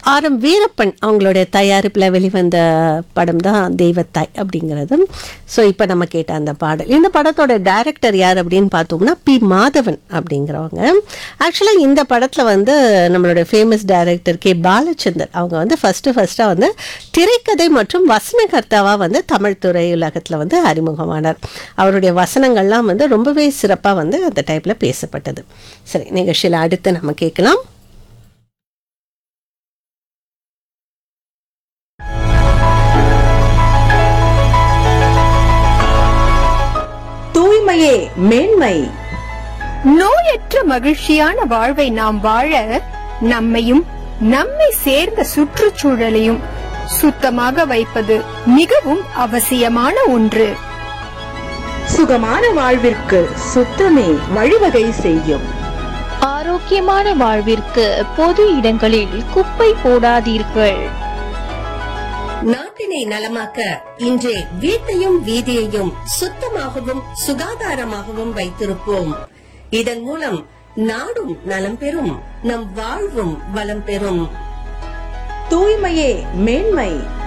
R M Veerappan அவங்களுடைய தயாரிப்பில் வெளிவந்த படம் தான் தெய்வத்தாய் அப்படிங்கிறது ஸோ இப்போ நம்ம கேட்ட அந்த பாடல் இந்த படத்தோட டைரக்டர் யார் அப்படின்னு பார்த்தோம்னா பி மாதவன் அப்படிங்கிறவங்க ஆக்சுவலாக இந்த படத்தில் வந்து நம்மளுடைய ஃபேமஸ் டைரக்டர் கே பாலச்சந்தர் அவங்க வந்து ஃபஸ்ட்டு ஃபஸ்ட்டாக வந்து திரைக்கதை மற்றும் வசனகர்த்தாவாக வந்து தமிழ் திரையுலகத்தில் வந்து அறிமுகமானார் அவருடைய வசனங்கள்லாம் வந்து ரொம்பவே சிறப்பாக வந்து அந்த டைப்பில் பேசப்பட்டது சரி நிகழ்ச்சியில் அடுத்து நம்ம கேட்கலாம் தூய்மையே மேன்மை நோயற்ற மகிழ்ச்சியான வாழ்வை நாம் வாழ நம்மையும் நம்மை சேர்ந்த சுற்றுச்சூழலையும் சுத்தமாக வைப்பது மிகவும் அவசியமான ஒன்று சுகமான வாழ்விற்கு சுத்தமே வழிவகை செய்யும் ஆரோக்கியமான வாழ்விற்கு பொது இடங்களில் குப்பை போடாதீர்கள் நாட்டினை நலமாக்க இன்றே வீட்டையும் வீதியையும் சுத்தமாகவும் சுகாதாரமாகவும் வைத்திருப்போம் இதன் மூலம் நாடும் நலம் பெறும் நம் வாழ்வும் வளம் பெறும் தூய்மையே மேன்மை